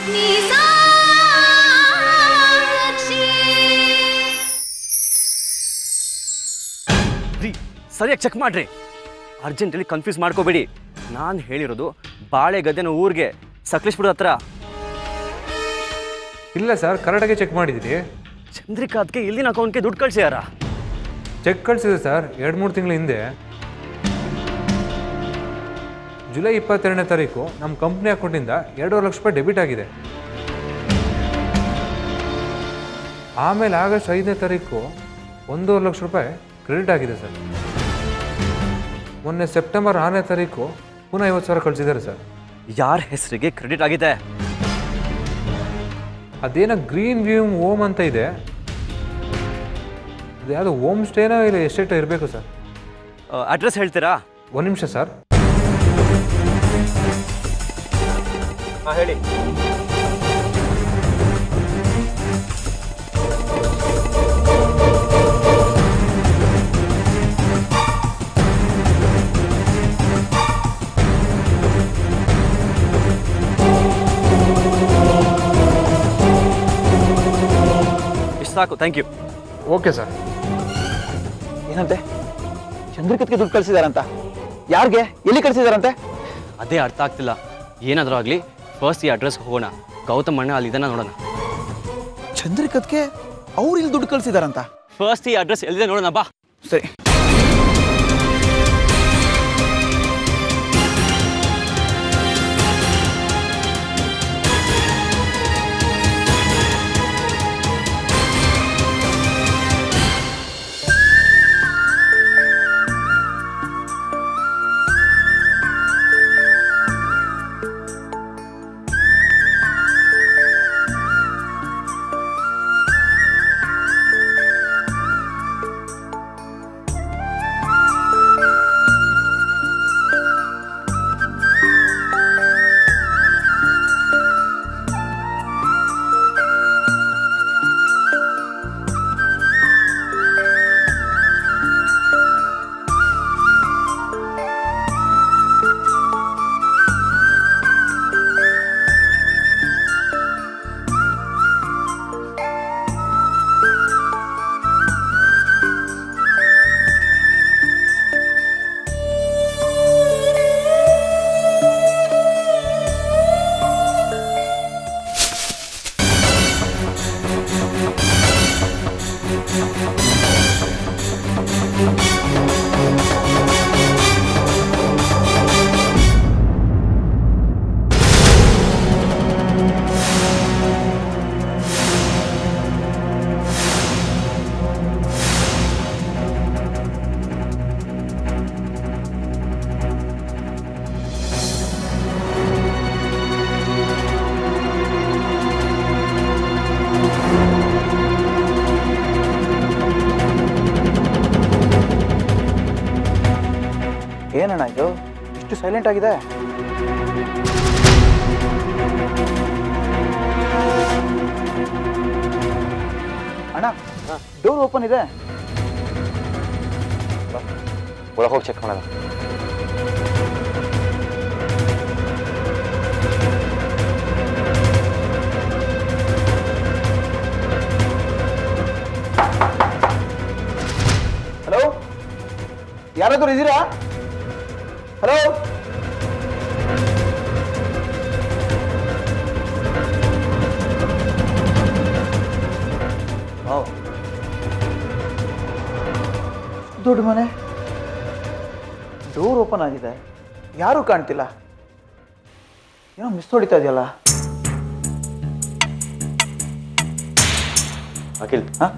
ರೀ ಸರಿಯಾಗಿ ಚೆಕ್ ಮಾಡ್ರಿ ಅರ್ಜೆಂಟಲ್ಲಿ ಕನ್ಫ್ಯೂಸ್ ಮಾಡ್ಕೋಬೇಡಿ ನಾನು ಹೇಳಿರೋದು ಬಾಳೆಗದ್ದೆನ ಊರಿಗೆ ಸಕಲೇಶ್ಪುರ ಹತ್ರ ಇಲ್ಲ ಸರ್ ಕರೆಕ್ಟಾಗಿ ಚೆಕ್ ಮಾಡಿದ್ದೀರಿ ಚಂದ್ರಿಕಾತ್ಗೆ ಇಲ್ಲಿನ ಅಕೌಂಟ್ಗೆ ದುಡ್ಡು ಕಳಿಸ್ಯಾರ ಚೆಕ್ ಕಳಿಸಿದೆ ಸರ್ ಎರಡು ಮೂರು ತಿಂಗಳ ಹಿಂದೆ ಜುಲೈ ಇಪ್ಪತ್ತೆರಡನೇ ತಾರೀಕು ನಮ್ಮ ಕಂಪ್ನಿ ಅಕೌಂಟಿಂದ ಎರಡೂವರೆ ಲಕ್ಷ ರೂಪಾಯಿ ಡೆಬಿಟ್ ಆಗಿದೆ ಆಮೇಲೆ ಆಗಸ್ಟ್ ಐದನೇ ತಾರೀಕು ಒಂದೂವರೆ ಲಕ್ಷ ರೂಪಾಯಿ ಕ್ರೆಡಿಟ್ ಆಗಿದೆ ಸರ್ ಮೊನ್ನೆ ಸೆಪ್ಟೆಂಬರ್ ಆರನೇ ತಾರೀಕು ಪುನಃ ಐವತ್ತು ಸಾವಿರ ಕಳಿಸಿದ್ದಾರೆ ಸರ್ ಯಾರ ಹೆಸರಿಗೆ ಕ್ರೆಡಿಟ್ ಆಗಿದೆ ಅದೇನೋ ಗ್ರೀನ್ ವ್ಯೂ ಓಮ್ ಅಂತ ಇದೆ ಅದು ಯಾವುದೋ ಹೋಮ್ ಸ್ಟೇನೋ ಇಲ್ಲ ಎಸ್ಟೇಟೋ ಇರಬೇಕು ಸರ್ ಅಡ್ರೆಸ್ ಹೇಳ್ತೀರಾ ಒಂದು ನಿಮಿಷ ಸರ್ ಹಾಂ ಹೇಳಿ ಇಷ್ಟು ಸಾಕು ಥ್ಯಾಂಕ್ ಯು ಓಕೆ ಸರ್ ಏನಂತೆ ಚಂದ್ರಕತ್ಗೆ ದುಡ್ಡು ಕಳ್ಸಿದಾರಂತ ಯಾರಿಗೆ ಎಲ್ಲಿ ಕಳ್ಸಿದಾರಂತೆ ಅದೇ ಅರ್ಥ ಆಗ್ತಿಲ್ಲ ಏನಾದರೂ ಆಗಲಿ ಫಸ್ಟ್ ಈ ಅಡ್ರೆಸ್ಗೆ ಹೋಗೋಣ ಗೌತಮ್ ಅಣ್ಣ ಅಲ್ಲಿ ಇದನ್ನ ನೋಡೋಣ ಚಂದ್ರಕತ್ಗೆ ಅವ್ರು ಇಲ್ಲಿ ದುಡ್ಡು ಕಳ್ಸಿದಾರಂತ ಫಸ್ಟ್ ಈ ಅಡ್ರೆಸ್ ಎಲ್ಲಿದೆ ನೋಡೋಣ ಬಾ ಸರಿ ಏನಣ್ಣ ಇದು ಇಷ್ಟು ಸೈಲೆಂಟ್ ಆಗಿದೆ ಅಣ್ಣ ಡೋರ್ ಓಪನ್ ಇದೆ ಒಳಗೆ ಹೋಗಿ ಚೆಕ್ ಮಾಡೋಣ ಹಲೋ ಯಾರಾದ್ರೂ ಇದ್ದೀರಾ ಹಲೋ ದೊಡ್ಡ ಮನೆ ಡೋರ್ ಓಪನ್ ಆಗಿದೆ ಯಾರೂ ಕಾಣ್ತಿಲ್ಲ ಏನೋ ಮಿಸ್ ಹೊಡಿತಾ ಇದೆಯಲ್ಲ ಅಖಿಲ್ ಹಾ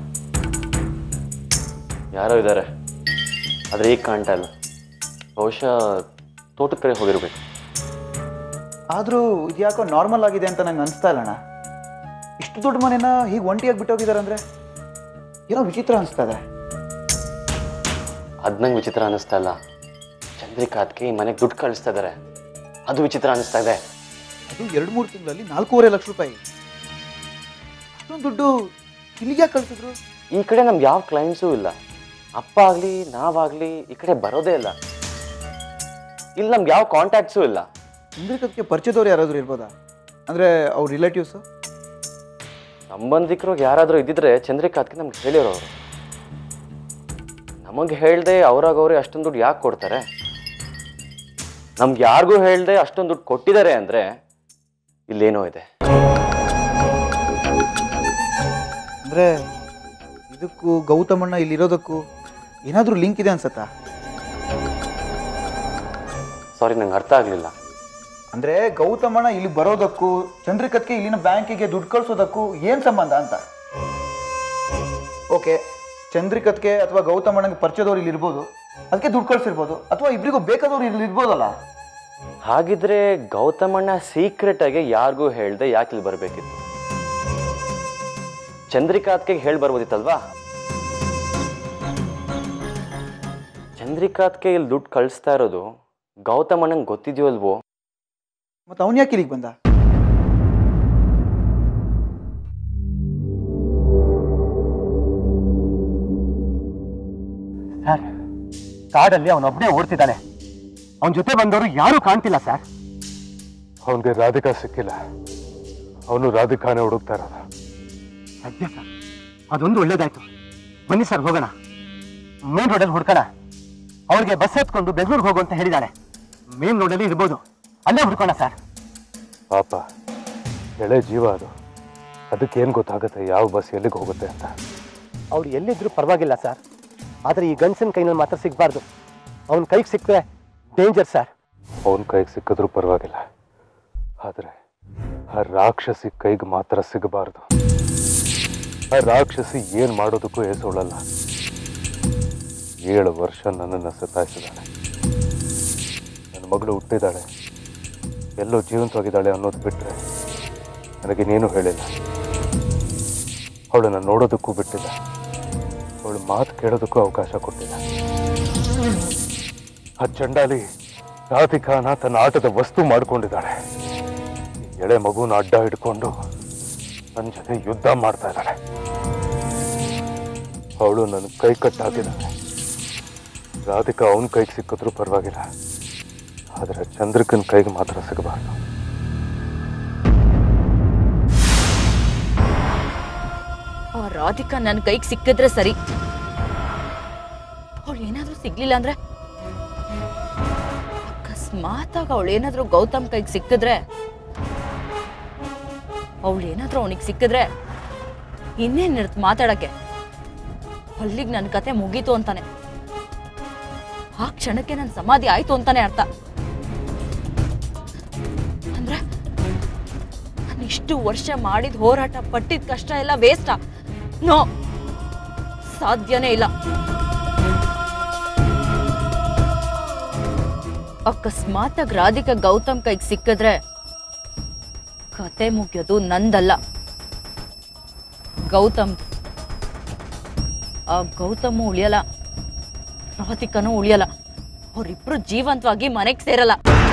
ಯಾರೋ ಇದ್ದಾರೆ ಆದರೆ ಈಗ ಕಾಣ್ತಾ ಇಲ್ಲ ಬಹುಶಃ ತೋಟದ ಕಡೆ ಹೋಗಿರ್ಬೇಕು ಆದರೂ ಇದ್ಯಾಕೋ ನಾರ್ಮಲ್ ಆಗಿದೆ ಅಂತ ನಂಗೆ ಅನಿಸ್ತಾ ಇಲ್ಲಣ್ಣ ಇಷ್ಟು ದೊಡ್ಡ ಮನೆನ ಹೀಗೆ ಒಂಟಿಯಾಗಿ ಬಿಟ್ಟೋಗಿದ್ದಾರೆ ಅಂದರೆ ಏನೋ ವಿಚಿತ್ರ ಅನಿಸ್ತಾ ಇದೆ ಅದ್ ನಂಗೆ ವಿಚಿತ್ರ ಅನ್ನಿಸ್ತಾ ಇಲ್ಲ ಚಂದ್ರಿಕಾತ್ಗೆ ಈ ಮನೆಗೆ ದುಡ್ಡು ಕಳಿಸ್ತಾ ಇದ್ದಾರೆ ಅದು ವಿಚಿತ್ರ ಅನ್ನಿಸ್ತಾ ಇದೆ ಅದು ಎರಡು ಮೂರು ತಿಂಗಳಲ್ಲಿ ನಾಲ್ಕೂವರೆ ಲಕ್ಷ ರೂಪಾಯಿ ಅಷ್ಟೊಂದು ದುಡ್ಡು ಇಲ್ಲಿಗೆ ಯಾಕೆ ಕಳಿಸಿದ್ರು ಈ ಕಡೆ ನಮ್ಗೆ ಯಾವ ಕ್ಲೈಂಟ್ಸೂ ಇಲ್ಲ ಅಪ್ಪ ಆಗಲಿ ನಾವಾಗಲಿ ಈ ಕಡೆ ಬರೋದೇ ಇಲ್ಲ ಇಲ್ಲಿ ನಮ್ಗೆ ಯಾವ ಕಾಂಟ್ಯಾಕ್ಟ್ಸೂ ಇಲ್ಲ ಚಂದ್ರಿಕತ್ಗೆ ಪರಿಚಯದವ್ರು ಯಾರಾದರೂ ಇರ್ಬೋದಾ ಅಂದರೆ ಅವ್ರ ರಿಲೇಟಿವ್ಸು ಸಂಬಂಧಿಕರು ಯಾರಾದರೂ ಇದ್ದಿದ್ರೆ ಚಂದ್ರಿಕಾತ್ಗೆ ನಮ್ಗೆ ಹೇಳಿರೋರು ನಮಗೆ ಹೇಳ್ದೆ ಅವ್ರಾಗವ್ರೆ ಅಷ್ಟೊಂದು ದುಡ್ಡು ಯಾಕೆ ಕೊಡ್ತಾರೆ ನಮ್ಗೆ ಯಾರಿಗೂ ಹೇಳ್ದೆ ಅಷ್ಟೊಂದು ದುಡ್ಡು ಕೊಟ್ಟಿದ್ದಾರೆ ಅಂದರೆ ಇಲ್ಲೇನೋ ಇದೆ ಅಂದರೆ ಇದಕ್ಕೂ ಗೌತಮಣ್ಣ ಇಲ್ಲಿರೋದಕ್ಕೂ ಏನಾದರೂ ಲಿಂಕ್ ಇದೆ ಅನ್ಸತ್ತಾ ಸಾರಿ ನಂಗೆ ಅರ್ಥ ಆಗಲಿಲ್ಲ ಅಂದರೆ ಗೌತಮಣ್ಣ ಇಲ್ಲಿ ಬರೋದಕ್ಕೂ ಚಂದ್ರಿಕತ್ಗೆ ಇಲ್ಲಿನ ಬ್ಯಾಂಕಿಗೆ ದುಡ್ಡು ಕಳಿಸೋದಕ್ಕೂ ಏನು ಸಂಬಂಧ ಅಂತ ಓಕೆ ಚಂದ್ರಿಕತ್ಗೆ ಅಥವಾ ಗೌತಮಣ್ಣಗೆ ಪರಿಚಯದವ್ರು ಇಲ್ಲಿ ಇರ್ಬೋದು ಅದಕ್ಕೆ ದುಡ್ಡು ಕಳಿಸಿರ್ಬೋದು ಅಥವಾ ಇಬ್ಬರಿಗೂ ಬೇಕಾದವ್ರು ಇಲ್ಲಿ ಇರ್ಬೋದಲ್ಲ ಹಾಗಿದ್ರೆ ಗೌತಮಣ್ಣ ಸೀಕ್ರೆಟ್ ಆಗಿ ಯಾರಿಗೂ ಹೇಳ್ದೆ ಯಾಕೆ ಇಲ್ಲಿ ಬರಬೇಕಿತ್ತು ಚಂದ್ರಿಕಾತ್ಗೆ ಹೇಳಿ ಬರ್ಬೋದಿತ್ತಲ್ವಾ ಚಂದ್ರಿಕಾತ್ಗೆ ಇಲ್ಲಿ ದುಡ್ಡು ಕಳಿಸ್ತಾ ಇರೋದು ಗೌತಮಣ್ಣಂಗೆ ಗೊತ್ತಿದೆಯೋ ಅಲ್ವೋ ಮತ್ತು ಅವನು ಯಾಕೆ ಇಲ್ಲಿಗೆ ಬಂದ ಸರ್ ಕಾಡಲ್ಲಿ ಅವನೊಬ್ಬನೇ ಓಡ್ತಿದ್ದಾನೆ ಅವನ ಜೊತೆ ಬಂದವರು ಯಾರೂ ಕಾಣ್ತಿಲ್ಲ ಸರ್ ಅವನಿಗೆ ರಾಧಿಕಾ ಸಿಕ್ಕಿಲ್ಲ ಅವನು ರಾಧಿಕಾನೇ ಹುಡುಕ್ತಾ ಇರೋದು ಸದ್ಯ ಸರ್ ಅದೊಂದು ಒಳ್ಳೇದಾಯ್ತು ಬನ್ನಿ ಸರ್ ಹೋಗೋಣ ಮೇನ್ ರೋಡಲ್ಲಿ ಹುಡ್ಕೋಣ ಅವ್ರಿಗೆ ಬಸ್ ಎತ್ಕೊಂಡು ಬೆಂಗಳೂರಿಗೆ ಹೋಗು ಅಂತ ಹೇಳಿದ್ದಾಳೆ ಮೇನ್ ರೋಡಲ್ಲಿ ಇರ್ಬೋದು ಅಲ್ಲೇ ಹುಡ್ಕೋಣ ಸರ್ ಪಾಪ ಎಳೆ ಜೀವ ಅದು ಅದಕ್ಕೇನು ಗೊತ್ತಾಗುತ್ತೆ ಯಾವ ಬಸ್ ಎಲ್ಲಿಗೆ ಹೋಗುತ್ತೆ ಅಂತ ಅವ್ರು ಎಲ್ಲಿದ್ರು ಪರವಾಗಿಲ್ಲ ಸರ್ ಆದರೆ ಈ ಗಂಡಸಿನ ಕೈನಲ್ಲಿ ಮಾತ್ರ ಸಿಗಬಾರ್ದು ಅವನ ಕೈಗೆ ಸಿಕ್ಕರೆ ಡೇಂಜರ್ ಸರ್ ಅವನ ಕೈಗೆ ಸಿಕ್ಕಿದ್ರೂ ಪರವಾಗಿಲ್ಲ ಆದರೆ ಆ ರಾಕ್ಷಸಿ ಕೈಗೆ ಮಾತ್ರ ಸಿಗಬಾರ್ದು ಆ ರಾಕ್ಷಸಿ ಏನು ಮಾಡೋದಕ್ಕೂ ಹೆಸೊಳ್ಳಲ್ಲ ಏಳು ವರ್ಷ ನನ್ನನ್ನು ಸತಾಯಿಸಿದ್ದಾಳೆ ನನ್ನ ಮಗಳು ಹುಟ್ಟಿದ್ದಾಳೆ ಎಲ್ಲೋ ಜೀವಂತವಾಗಿದ್ದಾಳೆ ಅನ್ನೋದು ಬಿಟ್ಟರೆ ನನಗೇನೇನು ಹೇಳಿಲ್ಲ ಅವಳನ್ನು ನೋಡೋದಕ್ಕೂ ಬಿಟ್ಟಿಲ್ಲ ಅವಳು ಮಾತು ಕೇಳೋದಕ್ಕೂ ಅವಕಾಶ ಕೊಟ್ಟಿಲ್ಲ ಆ ಚಂಡಾಲಿ ರಾಧಿಕಾನ ತನ್ನ ಆಟದ ವಸ್ತು ಮಾಡ್ಕೊಂಡಿದ್ದಾಳೆ ಈ ಎಳೆ ಮಗುನ ಅಡ್ಡ ಹಿಡ್ಕೊಂಡು ನನ್ನ ಜೊತೆ ಯುದ್ಧ ಮಾಡ್ತಾ ಇದ್ದಾಳೆ ಅವಳು ನನ್ನ ಕೈ ಕಟ್ಟಾಕಿದ್ದಾಳೆ ರಾಧಿಕಾ ಅವನ ಕೈಗೆ ಸಿಕ್ಕಿದ್ರೂ ಪರವಾಗಿಲ್ಲ ಆದರೆ ಚಂದ್ರಕನ್ ಕೈಗೆ ಮಾತ್ರ ಸಿಗಬಾರ್ದು ಆ ರಾಧಿಕಾ ನನ್ನ ಕೈಗೆ ಸಿಕ್ಕಿದ್ರೆ ಸರಿ ಅವಳು ಏನಾದ್ರೂ ಸಿಗ್ಲಿಲ್ಲ ಅಂದ್ರೆ ಅಕಸ್ಮಾತ್ ಆಗ ಅವಳು ಏನಾದ್ರೂ ಗೌತಮ್ ಕೈಗೆ ಸಿಕ್ಕಿದ್ರೆ ಅವಳು ಏನಾದ್ರೂ ಅವನಿಗೆ ಸಿಕ್ಕಿದ್ರೆ ಇನ್ನೇನ್ ಇರುತ್ತೆ ಮಾತಾಡಕ್ಕೆ ಅಲ್ಲಿಗೆ ನನ್ನ ಕತೆ ಮುಗೀತು ಅಂತಾನೆ ಆ ಕ್ಷಣಕ್ಕೆ ನನ್ನ ಸಮಾಧಿ ಆಯ್ತು ಅಂತಾನೆ ಅರ್ಥ ಅಂದ್ರೆ ನಾನು ಇಷ್ಟು ವರ್ಷ ಮಾಡಿದ ಹೋರಾಟ ಪಟ್ಟಿದ ಕಷ್ಟ ಎಲ್ಲ ವೇಸ್ಟಾ ನೋ ಸಾಧ್ಯನೇ ಇಲ್ಲ ಅಕಸ್ಮಾತ್ ರಾಧಿಕಾ ಗೌತಮ್ ಕೈಗೆ ಸಿಕ್ಕಿದ್ರೆ ಕತೆ ಮುಗಿಯೋದು ನಂದಲ್ಲ ಗೌತಮ್ ಆ ಗೌತಮ್ ಉಳಿಯಲ್ಲ ರಾಧಿಕನೂ ಉಳಿಯಲ್ಲ ಅವರಿಬ್ರು ಜೀವಂತವಾಗಿ ಮನೆಗೆ ಸೇರಲ್ಲ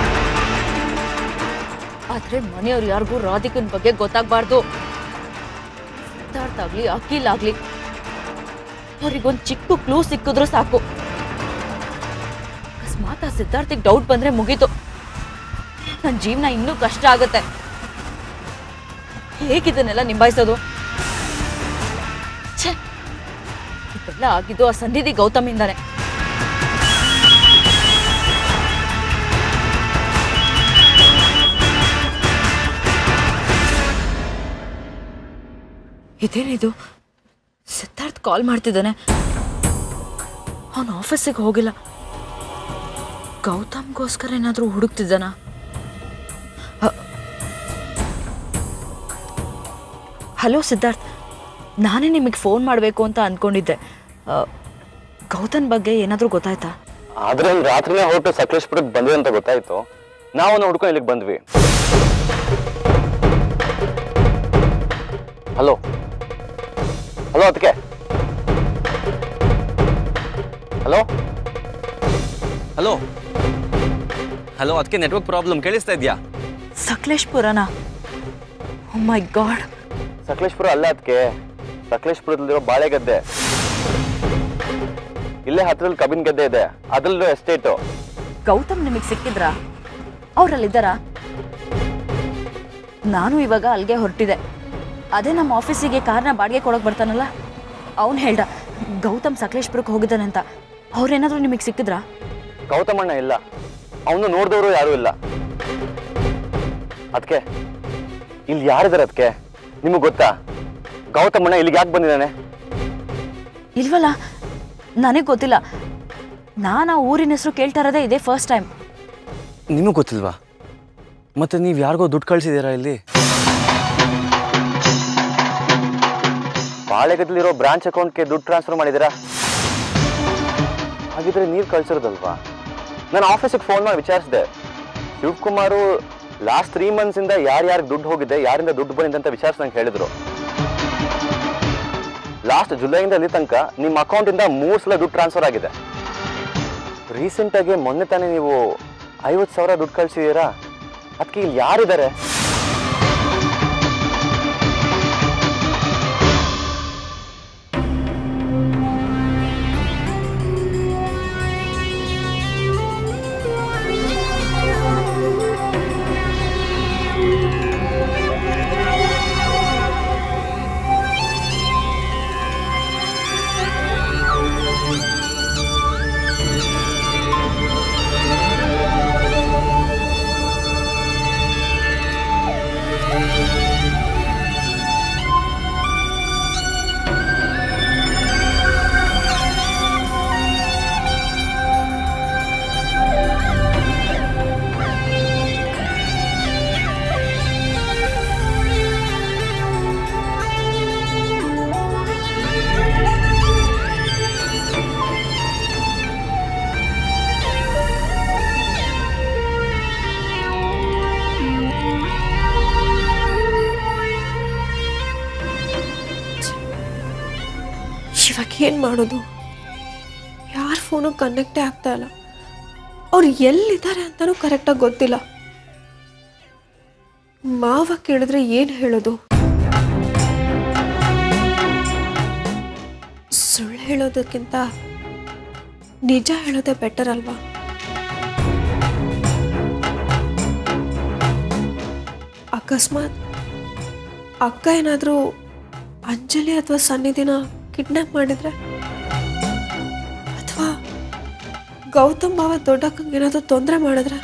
ಆದ್ರೆ ಮನೆಯವ್ರು ಯಾರಿಗೂ ರಾಧಿಕನ್ ಬಗ್ಗೆ ಗೊತ್ತಾಗ್ಬಾರ್ದು ಸಿದ್ಧಾರ್ಥ ಆಗ್ಲಿ ಅಖಿಲ್ ಆಗ್ಲಿ ಅವ್ರಿಗೊಂದ್ ಚಿಕ್ಕ ಕ್ಲೂ ಸಿಕ್ಕಿದ್ರು ಸಾಕು ಅಕಸ್ಮಾತ್ ಆ ಸಿದ್ಧಾರ್ಥಿಗೆ ಡೌಟ್ ಬಂದ್ರೆ ಮುಗೀತು ನನ್ನ ಜೀವನ ಇನ್ನೂ ಕಷ್ಟ ಆಗುತ್ತೆ ಹೇಗಿದನ್ನೆಲ್ಲ ನಿಭಾಯಿಸೋದು ಛೇ ಇದೆಲ್ಲ ಆಗಿದ್ದು ಆ ಸನ್ನಿಧಿ ಗೌತಮಿಂದಾನೆ ಇದೇನಿದು ಸಿದ್ಧಾರ್ಥ್ ಕಾಲ್ ಮಾಡ್ತಿದ್ದಾನೆ ಅವನು ಆಫೀಸಿಗೆ ಹೋಗಿಲ್ಲ ಗೌತಮ್ಗೋಸ್ಕರ ಏನಾದರೂ ಹುಡುಕ್ತಿದ್ದಾನ ಹಲೋ ಸಿದ್ಧಾರ್ಥ್ ನಾನೇ ನಿಮಗೆ ಫೋನ್ ಮಾಡಬೇಕು ಅಂತ ಅಂದ್ಕೊಂಡಿದ್ದೆ ಅ, ಗೌತಮ್ ಬಗ್ಗೆ ಏನಾದರೂ ಗೊತ್ತಾಯ್ತಾ ಆದ್ರೆ ಒಂದು ರಾತ್ರಿನೇ ಹೊರಟು ಸಕಲೇಶ್ಪುರಕ್ಕೆ ಬಂದ್ವಿ ಅಂತ ಗೊತ್ತಾಯ್ತು ನಾವು ಹುಡ್ಕೊಂಡು ಇಲ್ಲಿಗೆ ಬಂದ್ವಿ ಹಲೋ ಹಲೋ ಅದಕ್ಕೆ ಹಲೋ ಹಲೋ ಹಲೋ ಅದಕ್ಕೆ ನೆಟ್ವರ್ಕ್ ಪ್ರಾಬ್ಲಮ್ ಕೇಳಿಸ್ತಾ ಇದೆಯಾ ಸಕಲೇಶ್ಪುರನಾ ಮೈ ಗಾಡ್ ಸಕಲೇಶ್ಪುರ ಅಲ್ಲ ಅದಕ್ಕೆ ಸಕಲೇಶ್ಪುರದಲ್ಲಿರೋ ಬಾಳೆಗದ್ದೆ ಇಲ್ಲೇ ಹತ್ರದಲ್ಲಿ ಕಬಿನ್ ಗದ್ದೆ ಇದೆ ಅದ್ರಲ್ಲಿರೋ ಎಸ್ಟೇಟು ಗೌತಮ್ ನಿಮಗೆ ಸಿಕ್ಕಿದ್ರಾ ಅವ್ರಲ್ಲಿದ್ದಾರಾ ನಾನು ಇವಾಗ ಅಲ್ಲಿಗೆ ಹೊರಟಿದೆ ಅದೇ ನಮ್ಮ ಆಫೀಸಿಗೆ ಕಾರ್ನ ಬಾಡಿಗೆ ಕೊಡೋಕೆ ಬರ್ತಾನಲ್ಲ ಅವನು ಹೇಳ್ದ ಗೌತಮ್ ಸಕಲೇಶ್ಪುರಕ್ಕೆ ಹೋಗಿದ್ದಾನೆ ಅಂತ ಅವ್ರೇನಾದರೂ ನಿಮಗೆ ಸಿಕ್ಕಿದ್ರಾ ಗೌತಮಣ್ಣ ಇಲ್ಲ ಅವನು ನೋಡಿದವರು ಯಾರೂ ಇಲ್ಲ ಅದಕ್ಕೆ ಇಲ್ಲಿ ಯಾರಿದ್ದಾರೆ ಅದಕ್ಕೆ ನಿಮಗೆ ಗೊತ್ತಾ ಗೌತಮಣ್ಣ ಇಲ್ಲಿಗೆ ಯಾಕೆ ಬಂದಿದ್ದಾನೆ ಇಲ್ವಲ್ಲ ನನಗೆ ಗೊತ್ತಿಲ್ಲ ನಾನು ಆ ಊರಿನ ಹೆಸರು ಕೇಳ್ತಾ ಇರೋದೇ ಇದೇ ಫಸ್ಟ್ ಟೈಮ್ ನಿಮಗೆ ಗೊತ್ತಿಲ್ವಾ ಮತ್ತೆ ನೀವು ಯಾರಿಗೋ ದುಡ್ಡು ಕಳಿಸಿದ್ದೀರಾ ಇಲ್ಲಿ ಬಾಳೆಗದಲ್ಲಿರೋ ಬ್ರಾಂಚ್ ಅಕೌಂಟ್ಗೆ ದುಡ್ಡು ಟ್ರಾನ್ಸ್ಫರ್ ಮಾಡಿದ್ದೀರಾ ಹಾಗಿದ್ರೆ ನೀವು ಕಳ್ಸಿರೋದಲ್ವಾ ನಾನು ಆಫೀಸಿಗೆ ಫೋನ್ ಮಾಡಿ ವಿಚಾರಿಸಿದೆ ಶಿವಕುಮಾರು ಲಾಸ್ಟ್ ತ್ರೀ ಮಂತ್ಸಿಂದ ಯಾರ್ಯಾರಿಗೆ ದುಡ್ಡು ಹೋಗಿದೆ ಯಾರಿಂದ ದುಡ್ಡು ಬಂದಿದೆ ಅಂತ ವಿಚಾರಿಸಿ ನಂಗೆ ಹೇಳಿದ್ರು ಲಾಸ್ಟ್ ಜುಲೈಯಿಂದ ಅಲ್ಲಿ ತನಕ ನಿಮ್ಮ ಅಕೌಂಟಿಂದ ಮೂರು ಸಲ ದುಡ್ಡು ಟ್ರಾನ್ಸ್ಫರ್ ಆಗಿದೆ ರೀಸೆಂಟಾಗಿ ಮೊನ್ನೆ ತಾನೇ ನೀವು ಐವತ್ತು ಸಾವಿರ ದುಡ್ಡು ಕಳಿಸಿದ್ದೀರಾ ಅದಕ್ಕೆ ಇಲ್ಲಿ ಯಾರಿದ್ದಾರೆ ಇವಾಗ ಏನು ಮಾಡೋದು ಯಾರ ಫೋನು ಕನೆಕ್ಟೇ ಆಗ್ತಾ ಇಲ್ಲ ಅವ್ರು ಎಲ್ಲಿದ್ದಾರೆ ಅಂತಲೂ ಕರೆಕ್ಟಾಗಿ ಗೊತ್ತಿಲ್ಲ ಮಾವ ಕೇಳಿದ್ರೆ ಏನು ಹೇಳೋದು ಸುಳ್ಳು ಹೇಳೋದಕ್ಕಿಂತ ನಿಜ ಹೇಳೋದೇ ಬೆಟರ್ ಅಲ್ವಾ ಅಕಸ್ಮಾತ್ ಅಕ್ಕ ಏನಾದರೂ ಅಂಜಲಿ ಅಥವಾ ಸನ್ನಿಧಿನ ಕಿಡ್ನಾಪ್ ಮಾಡಿದ್ರೆ ಅಥವಾ ಗೌತಮ್ ಬಾವ ದೊಡ್ಡಕ್ಕಂಗೆ ಏನಾದರೂ ತೊಂದರೆ ಮಾಡಿದ್ರೆ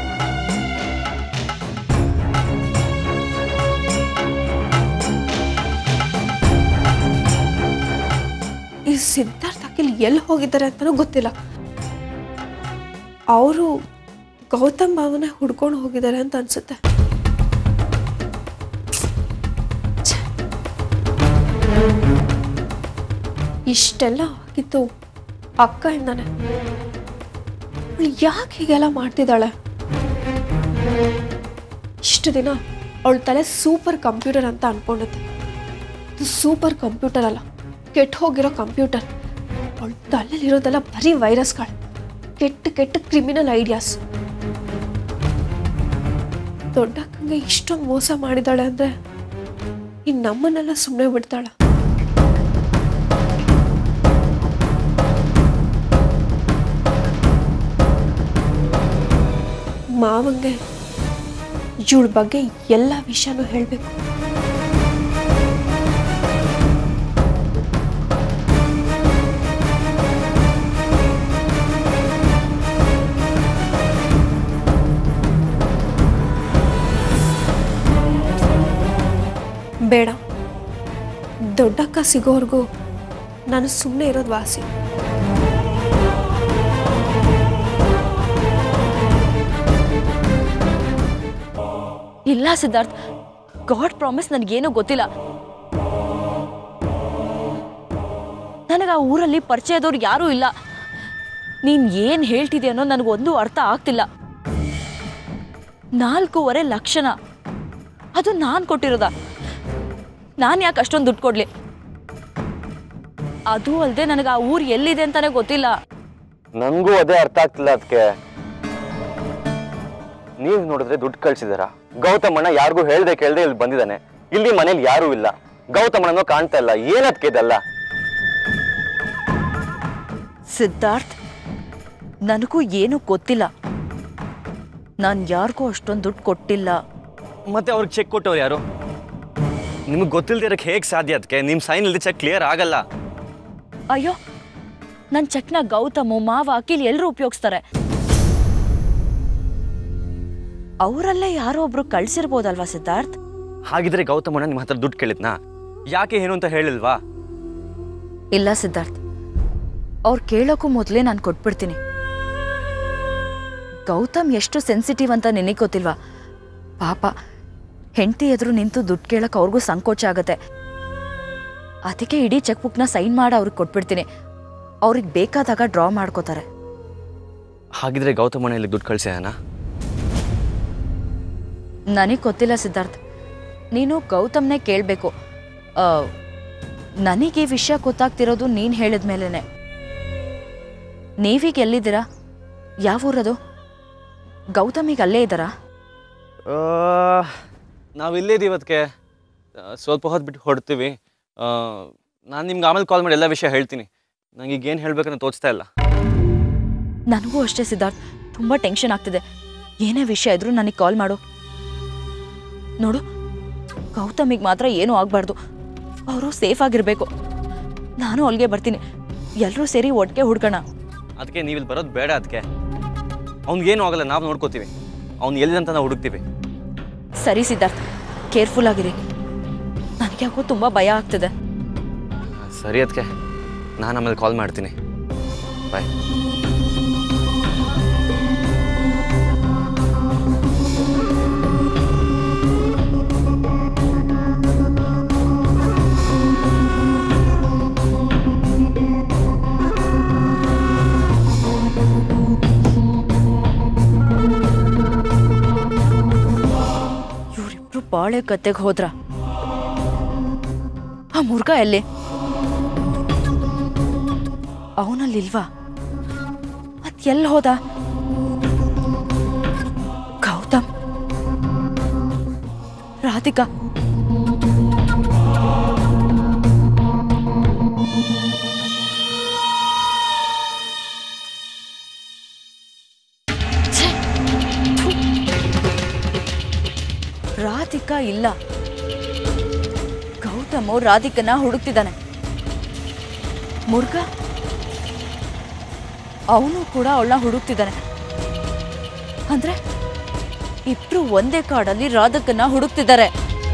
ಈ ಸಿದ್ಧಾರ್ಥ ಅಖಿಲ್ ಎಲ್ಲಿ ಹೋಗಿದ್ದಾರೆ ಅಂತಲೂ ಗೊತ್ತಿಲ್ಲ ಅವರು ಗೌತಮ್ ಭಾವನೆ ಹುಡ್ಕೊಂಡು ಹೋಗಿದ್ದಾರೆ ಅಂತ ಅನ್ಸುತ್ತೆ ಛೆ. ಇಷ್ಟೆಲ್ಲ ಆಗಿತ್ತು ಅಕ್ಕಯಿಂದಾನೆ ಅವಳು ಯಾಕೆ ಹೀಗೆಲ್ಲ ಮಾಡ್ತಿದ್ದಾಳೆ ಇಷ್ಟು ದಿನ ಅವಳ ತಲೆ ಸೂಪರ್ ಕಂಪ್ಯೂಟರ್ ಅಂತ ಅನ್ಕೊಂಡಿದ್ದೆ ಇದು ಸೂಪರ್ ಕಂಪ್ಯೂಟರ್ ಅಲ್ಲ ಕೆಟ್ಟ ಹೋಗಿರೋ ಕಂಪ್ಯೂಟರ್ ಅವಳ ತಲೆಯಲ್ಲಿರೋದೆಲ್ಲ ಬರೀ ವೈರಸ್ಗಳು ಕೆಟ್ಟ ಕೆಟ್ಟ ಕ್ರಿಮಿನಲ್ ಐಡಿಯಾಸ್ ದೊಡ್ಡಕ್ಕಂಗೆ ಇಷ್ಟೊಂದು ಮೋಸ ಮಾಡಿದಾಳೆ ಅಂದ್ರೆ ಇನ್ನು ನಮ್ಮನ್ನೆಲ್ಲ ಸುಮ್ಮನೆ ಬಿಡ್ತಾಳ ಮಾವಂಗೆ ಇವಳ ಬಗ್ಗೆ ಎಲ್ಲ ವಿಷಯನೂ ಹೇಳಬೇಕು ಬೇಡ ದೊಡ್ಡಕ್ಕ ಸಿಗೋವರೆಗೂ ನಾನು ಸುಮ್ಮನೆ ಇರೋದು ವಾಸಿ ಇಲ್ಲ ಸಿದ್ಧಾರ್ಥ್ ಗಾಡ್ ಪ್ರಾಮಿಸ್ ನನಗೇನೂ ಗೊತ್ತಿಲ್ಲ ನನಗೆ ಆ ಊರಲ್ಲಿ ಪರಿಚಯದವ್ರು ಯಾರೂ ಇಲ್ಲ ನೀನು ಏನು ಹೇಳ್ತಿದ್ದೆ ಅನ್ನೋ ನನಗೊಂದು ಅರ್ಥ ಆಗ್ತಿಲ್ಲ ನಾಲ್ಕೂವರೆ ಲಕ್ಷಣ ಅದು ನಾನು ಕೊಟ್ಟಿರೋದ ನಾನು ಯಾಕೆ ಅಷ್ಟೊಂದು ದುಡ್ಡು ಕೊಡಲಿ ಅದು ಅಲ್ಲದೆ ನನಗೆ ಆ ಊರು ಎಲ್ಲಿದೆ ಅಂತಾನೆ ಗೊತ್ತಿಲ್ಲ ನನಗೂ ಅದೇ ಅರ್ಥ ಆಗ್ತಿಲ್ಲ ಅದಕ್ಕೆ ನೀವು ನೋಡಿದ್ರೆ ದುಡ್ಡು ಕಳ್ಸಿದಾರ ಗೌತಮಣ್ಣ ಯಾರಿಗೂ ಹೇಳ್ದೆ ಕೇಳ್ದೆ ಇಲ್ಲಿ ಬಂದಿದ್ದಾನೆ ಇಲ್ಲಿ ಮನೇಲಿ ಯಾರೂ ಇಲ್ಲ ಗೌತಮಣ್ಣನೂ ಕಾಣ್ತಾ ಇಲ್ಲ ಏನದ್ಕೆ ಇದೆಲ್ಲ ಸಿದ್ಧಾರ್ಥ್ ನನಗೂ ಏನೂ ಗೊತ್ತಿಲ್ಲ ನಾನು ಯಾರಿಗೂ ಅಷ್ಟೊಂದು ದುಡ್ಡು ಕೊಟ್ಟಿಲ್ಲ ಮತ್ತೆ ಅವ್ರಿಗೆ ಚೆಕ್ ಕೊಟ್ಟವ್ರು ಯಾರು ನಿಮಗೆ ಗೊತ್ತಿಲ್ದಿರಕ್ಕೆ ಹೇಗೆ ಸಾಧ್ಯ ಅದಕ್ಕೆ ನಿಮ್ಮ ಸೈನ್ ಇಲ್ಲದೆ ಚೆಕ್ ಕ್ಲಿಯರ್ ಆಗಲ್ಲ ಅಯ್ಯೋ ನನ್ನ ಚೆಕ್ನ ಗೌತಮು ಮಾವ ಅಖಿಲ್ ಎಲ್ಲರೂ ಉಪಯೋಗಿಸ್ತಾರೆ ಅವರಲ್ಲೇ ಯಾರೋ ಒಬ್ರು ಕಳ್ಸಿರ್ಬೋದಲ್ವಾ ಸಿದ್ಧಾರ್ಥ್ ಹಾಗಿದ್ರೆ ಗೌತಮಣ್ಣ ನಿಮ್ಮ ಹತ್ರ ದುಡ್ಡು ಕೇಳಿದ್ನಾ ಯಾಕೆ ಏನು ಅಂತ ಹೇಳಿಲ್ವಾ ಇಲ್ಲ ಸಿದ್ಧಾರ್ಥ್ ಅವ್ರು ಕೇಳೋಕ್ಕೂ ಮೊದಲೇ ನಾನು ಕೊಟ್ಬಿಡ್ತೀನಿ ಗೌತಮ್ ಎಷ್ಟು ಸೆನ್ಸಿಟಿವ್ ಅಂತ ನಿನಗೆ ಗೊತ್ತಿಲ್ವಾ ಪಾಪ ಹೆಂಡತಿ ಎದುರು ನಿಂತು ದುಡ್ಡು ಕೇಳಕ್ಕೆ ಅವ್ರಿಗೂ ಸಂಕೋಚ ಆಗತ್ತೆ ಅದಕ್ಕೆ ಇಡೀ ಚೆಕ್ ಬುಕ್ನ ಸೈನ್ ಮಾಡಿ ಅವ್ರಿಗೆ ಕೊಟ್ಬಿಡ್ತೀನಿ ಅವ್ರಿಗೆ ಬೇಕಾದಾಗ ಡ್ರಾ ಮಾಡ್ಕೋತಾರೆ ಹಾಗಿದ್ರೆ ಗೌತಮಣ್ಣ ಇಲ್ಲಿಗೆ ದುಡ್ಡು ಕಳಿಸ್ಯಾನ ನನಗೆ ಗೊತ್ತಿಲ್ಲ ಸಿದ್ಧಾರ್ಥ್ ನೀನು ಗೌತಮ್ನೇ ಕೇಳಬೇಕು ನನಗೆ ಈ ವಿಷಯ ಗೊತ್ತಾಗ್ತಿರೋದು ನೀನು ಹೇಳಿದ ಮೇಲೇ ನೀವೀಗ ಎಲ್ಲಿದ್ದೀರಾ ಯಾವ ಊರದು ಗೌತಮಿಗೆ ಅಲ್ಲೇ ಇದ್ದಾರಾ ನಾವು ಇಲ್ಲೇ ಇದೀವಿ ಅದಕ್ಕೆ ಸ್ವಲ್ಪ ಹೊತ್ತು ಬಿಟ್ಟು ಹೊಡ್ತೀವಿ ನಾನು ನಿಮ್ಗೆ ಆಮೇಲೆ ಕಾಲ್ ಮಾಡಿ ಎಲ್ಲ ವಿಷಯ ಹೇಳ್ತೀನಿ ನಂಗೆ ಈಗ ಏನು ಹೇಳ್ಬೇಕಂತ ತೋಚ್ತಾ ಇಲ್ಲ ನನಗೂ ಅಷ್ಟೇ ಸಿದ್ಧಾರ್ಥ್ ತುಂಬ ಟೆನ್ಷನ್ ಆಗ್ತಿದೆ ಏನೇ ವಿಷಯ ಇದ್ರೂ ನನಗೆ ಕಾಲ್ ಮಾಡು ನೋಡು ಗೌತಮಿಗೆ ಮಾತ್ರ ಏನೂ ಆಗಬಾರ್ದು ಅವರು ಸೇಫ್ ಆಗಿರಬೇಕು ನಾನು ಅಲ್ಲಿಗೆ ಬರ್ತೀನಿ ಎಲ್ಲರೂ ಸೇರಿ ಒಟ್ಟಿಗೆ ಹುಡ್ಕೋಣ ಅದಕ್ಕೆ ನೀವು ಇಲ್ಲಿ ಬರೋದು ಬೇಡ ಅದಕ್ಕೆ ಅವ್ನಿಗೇನು ಆಗಲ್ಲ ನಾವು ನೋಡ್ಕೋತೀವಿ ಅವ್ನು ಎಲ್ಲಿದಂತ ನಾವು ಹುಡುಕ್ತೀವಿ ಸರಿ ಸಿದ್ಧಾರ್ಥ್ ಕೇರ್ಫುಲ್ ಆಗಿರಿ ನನಗೆ ಯಾಕೋ ತುಂಬ ಭಯ ಆಗ್ತಿದೆ ಸರಿ ಅದಕ್ಕೆ ನಾನು ಆಮೇಲೆ ಕಾಲ್ ಮಾಡ್ತೀನಿ ಬಾಯ್ ಇವರಿಬ್ರು ಬಾಳೆ ಗದ್ದೆಗೆ ಹೋದ್ರ ಆ ಮುರ್ಗ ಎಲ್ಲಿ ಅವನಲ್ಲಿಲ್ವಾ ಮತ್ ಎಲ್ಲಿ ಹೋದ ಗೌತಮ್ ರಾಧಿಕಾ ಛೆ! ಥು. ರಾಧಿಕಾ ಇಲ್ಲ ಗೌತಮು ರಾಧಿಕನ ಹುಡುಕ್ತಿದ್ದಾನೆ ಮುರ್ಗ ಅವನು ಕೂಡ ಅವಳನ್ನ ಹುಡುಕ್ತಿದ್ದಾನೆ ಅಂದ್ರೆ ಇಬ್ರು ಒಂದೇ ಕಾಡಲ್ಲಿ ರಾಧಕನ್ನ ಹುಡುಕ್ತಿದ್ದಾರೆ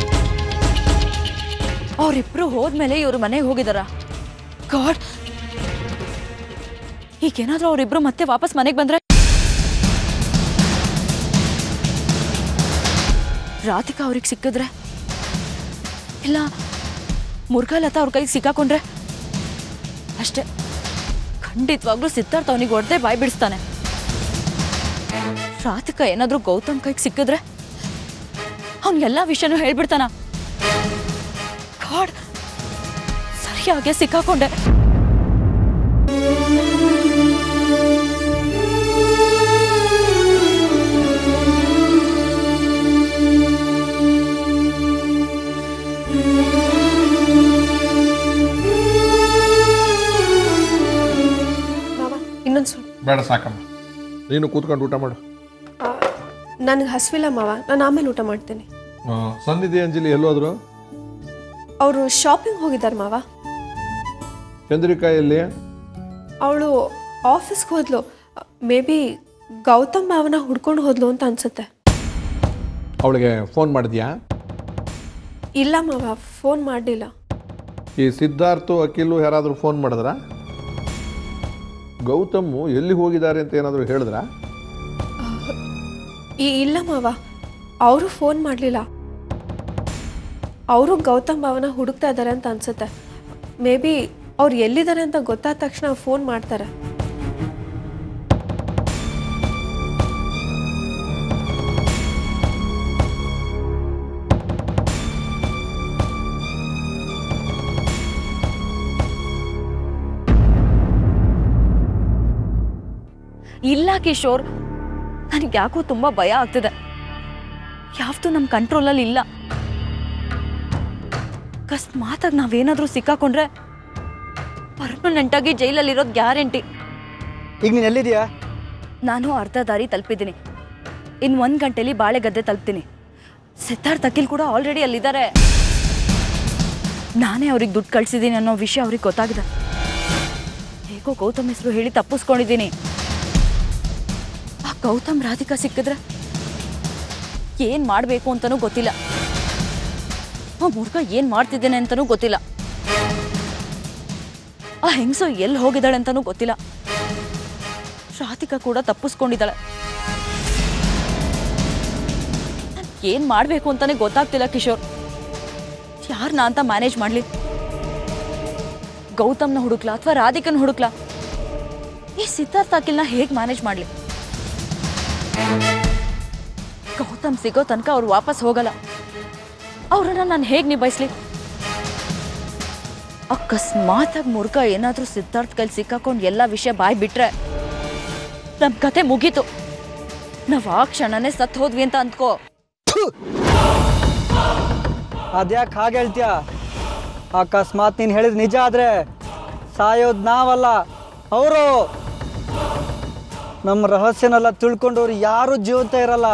ಅವರಿಬ್ರು ಹೋದ್ಮೇಲೆ ಇವ್ರ ಮನೆಗೆ ಹೋಗಿದಾರ ಗಾಡ್ ಈಗೇನಾದ್ರೂ ಅವರಿಬ್ರು ಮತ್ತೆ ವಾಪಸ್ ಮನೆಗೆ ಬಂದ್ರೆ ರಾಧಿಕಾ ಅವ್ರಿಗೆ ಸಿಕ್ಕಿದ್ರೆ ಇಲ್ಲ ಮುರುಘಾಲತಾ ಅವ್ರ ಕೈಗೆ ಸಿಕ್ಕಾಕೊಂಡ್ರೆ ಅಷ್ಟೇ ಖಂಡಿತವಾಗ್ಲೂ ಸಿದ್ಧಾರ್ಥ ಅವನಿಗೆ ಹೊಡೆದೇ ಬಾಯ್ ಬಿಡಿಸ್ತಾನೆ ರಾಧಿಕಾ ಏನಾದ್ರೂ ಗೌತಮ್ ಕೈಗೆ ಸಿಕ್ಕಿದ್ರೆ ಅವ್ನ್ ಎಲ್ಲ ವಿಷಯನೂ ಹೇಳ್ಬಿಡ್ತಾನ ಗಾಡ್ ಸರಿಯಾಗೆ ಸಿಕ್ಕಾಕೊಂಡೆ ಮಾವ ಇನ್ನೊಂದು ಸ್ವಲ್ಪ ಬೇಡ ಸಾಕಮ್ಮ ನೀನು ಕೂತ್ಕೊಂಡು ಊಟ ಮಾಡು ನನಗೆ ಹಸಿವಿಲ್ಲ ಮಾವ ನಾನು ಆಮೇಲೆ ಊಟ ಮಾಡ್ತೀನಿ ಆ, ಸನ್ನಿಧಿ ಅಂಜಲಿ ಎಲ್ಲೋದ್ರು ಅವರು ಶಾಪಿಂಗ್ ಹೋಗಿದ್ದಾರೆ ಮಾವ ಚಂದ್ರಿಕಾ ಎಲ್ಲಿ ಅವಳು ಆಫೀಸ್ಗೆ ಹೋದ್ಲು ಮೇ ಬಿ ಗೌತಮ್ ಮಾವನ ಹುಡ್ಕೊಂಡು ಹೋದ್ಲು ಅಂತ ಅನ್ಸುತ್ತೆ ಅವಳಿಗೆ ಫೋನ್ ಮಾಡಿದ್ಯಾ ಇಲ್ಲ ಮಾವ ಫೋನ್ ಮಾಡಲಿಲ್ಲ ಈ ಸಿದ್ಧಾರ್ಥು ಅಖಿಲು ಯಾರಾದರೂ ಫೋನ್ ಮಾಡಿದ್ರ ಗೌತಮ್ ಎಲ್ಲಿ ಹೋಗಿದ್ದಾರೆ ಅಂತ ಏನಾದರೂ ಹೇಳಿದ್ರಾ ಈ ಇಲ್ಲ ಮಾವ ಅವರು ಫೋನ್ ಮಾಡಲಿಲ್ಲ ಅವರು ಗೌತಮ್ ಮಾವನ ಹುಡುಕ್ತಾ ಇದ್ದಾರೆ ಅಂತ ಅನ್ಸುತ್ತೆ ಮೇ ಬಿ ಅವ್ರು ಎಲ್ಲಿದ್ದಾರೆ ಅಂತ ಗೊತ್ತಾದ ತಕ್ಷಣ ಫೋನ್ ಮಾಡ್ತಾರೆ ಇಲ್ಲ ಕಿಶೋರ್ ನನಗೆ ಯಾಕೋ ತುಂಬ ಭಯ ಆಗ್ತಿದೆ ಯಾವ್ದು ನಮ್ಮ ಕಂಟ್ರೋಲಲ್ಲಿ ಇಲ್ಲ ಅಕಸ್ಮಾತಾಗಿ ನಾವೇನಾದರೂ ಸಿಕ್ಕಾಕೊಂಡ್ರೆ ಪರ್ಮನೆಂಟಾಗಿ ಜೈಲಲ್ಲಿರೋದು ಗ್ಯಾರಂಟಿ ಈಗ ನೀನು ಎಲ್ಲಿದೆಯಾ ನಾನು ಅರ್ಧ ದಾರಿ ತಲುಪಿದ್ದೀನಿ ಇನ್ನು ಒಂದು ಗಂಟೆಲಿ ಬಾಳೆಗದ್ದೆ ತಲುಪ್ತೀನಿ ಸಿದ್ಧಾರ್ಥ್ ಅಖಿಲ್ ಕೂಡ ಆಲ್ರೆಡಿ ಅಲ್ಲಿದ್ದಾರೆ ನಾನೇ ಅವ್ರಿಗೆ ದುಡ್ಡು ಕಳ್ಸಿದ್ದೀನಿ ಅನ್ನೋ ವಿಷಯ ಅವ್ರಿಗೆ ಗೊತ್ತಾಗಿದೆ ಹೇಗೋ ಗೌತಮ್ ಹೆಸರು ಹೇಳಿ ತಪ್ಪಿಸ್ಕೊಂಡಿದ್ದೀನಿ ಆ ಗೌತಮ್ ರಾಧಿಕಾ ಸಿಕ್ಕಿದ್ರೆ ಏನ್ ಮಾಡಬೇಕು ಅಂತನೂ ಗೊತ್ತಿಲ್ಲ ಆ ಮುರ್ಗ ಏನ್ ಮಾಡ್ತಿದ್ದೇನೆ ಅಂತನೂ ಗೊತ್ತಿಲ್ಲ ಆ ಹೆಂಗಸು ಎಲ್ಲಿ ಹೋಗಿದ್ದಾಳೆ ಅಂತನೂ ಗೊತ್ತಿಲ್ಲ ರಾಧಿಕಾ ಕೂಡ ತಪ್ಪಿಸ್ಕೊಂಡಿದ್ದಾಳೆ ನಾನ್ ಏನ್ ಮಾಡ್ಬೇಕು ಅಂತಾನೆ ಗೊತ್ತಾಗ್ತಿಲ್ಲ ಕಿಶೋರ್ ಯಾರನ್ನ ಅಂತ ಮ್ಯಾನೇಜ್ ಮಾಡ್ಲಿ ಗೌತಮ್ನ ಹುಡುಕ್ಲಾ ಅಥವಾ ರಾಧಿಕನ್ ಹುಡುಕ್ಲಾ ಈ ಸಿದ್ಧಾರ್ಥ ಅಖಿಲ್ನ ಹೇಗ್ ಮ್ಯಾನೇಜ್ ಮಾಡ್ಲಿ ಗೌತಮ್ ಸಿಗೋ ತನಕ ಅವ್ರು ವಾಪಸ್ ಹೋಗಲ್ಲ ಅವ್ರನ್ನ ನಾನು ಹೇಗ್ ನಿಭಾಯಿಸ್ಲಿ ಅಕಸ್ಮಾತಾಗಿ ಮುರುಘ ಏನಾದ್ರೂ ಸಿದ್ಧಾರ್ಥ್ ಕೈಲಿ ಸಿಕ್ಕಾಕೊಂಡು ಎಲ್ಲ ವಿಷಯ ಬಾಯ್ ಬಿಟ್ರೆ ನಮ್ ಕತೆ ಮುಗೀತು ನಾವ್ ಆ ಕ್ಷಣನೇ ಸತ್ ಹೋದ್ವಿ ಅಂತ ಅಂದ್ಕೋ ಅದ್ಯಾಕೆ ಹಾಗೆ ಹೇಳ್ತೀಯ ಅಕಸ್ಮಾತ್ ನೀನು ಹೇಳಿದ ನಿಜ ಆದರೆ ಸಾಯೋದು ನಾವಲ್ಲ ಅವರು ನಮ್ಮ ರಹಸ್ಯನೆಲ್ಲ ತಿಳ್ಕೊಂಡವ್ರು ಯಾರೂ ಜೀವಂತ ಇರಲ್ಲ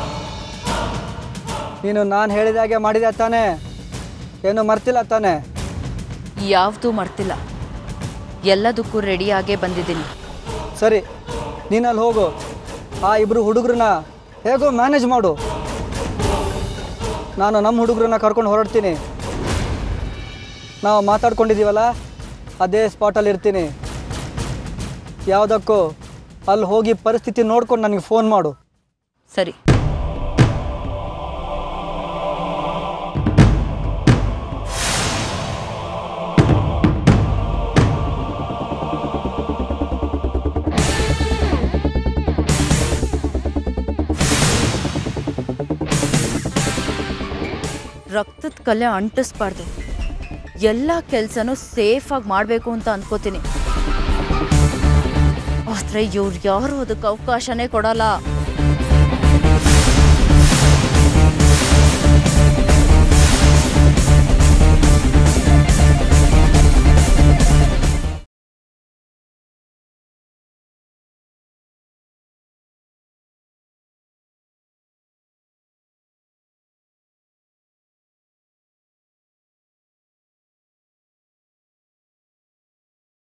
ನೀನು ನಾನು ಹೇಳಿದಾಗೆ ಮಾಡಿದೆ ತಾನೇ ಏನು ಮರ್ತಿಲ್ಲ ತಾನೇ ಯಾವ್ದೂ ಮರ್ತಿಲ್ಲ ಎಲ್ಲದಕ್ಕೂ ರೆಡಿಯಾಗೇ ಬಂದಿದ್ದೀನಿ ಸರಿ ನೀನಲ್ಲಿ ಹೋಗು ಆ ಇಬ್ಬರು ಹುಡುಗರನ್ನ ಹೇಗೋ ಮ್ಯಾನೇಜ್ ಮಾಡು ನಾನು ನಮ್ಮ ಹುಡುಗರನ್ನ ಕರ್ಕೊಂಡು ಹೊರಡ್ತೀನಿ ನಾವು ಮಾತಾಡ್ಕೊಂಡಿದ್ದೀವಲ್ಲ ಅದೇ ಸ್ಪಾಟಲ್ಲಿ ಇರ್ತೀನಿ ಯಾವುದಕ್ಕೂ ಅಲ್ಲಿ ಹೋಗಿ ಪರಿಸ್ಥಿತಿ ನೋಡ್ಕೊಂಡು ನನಗೆ ಫೋನ್ ಮಾಡು ಸರಿ ರಕ್ತದ ಕಲೆ ಅಂಟಿಸ್ಬಾರ್ದು ಎಲ್ಲ ಕೆಲಸನೂ ಸೇಫಾಗಿ ಮಾಡಬೇಕು ಅಂತ ಅನ್ಕೋತೀನಿ ಆದರೆ ಇವ್ರು ಯಾರು ಅದಕ್ಕೆ ಅವಕಾಶನೇ ಕೊಡಲ್ಲ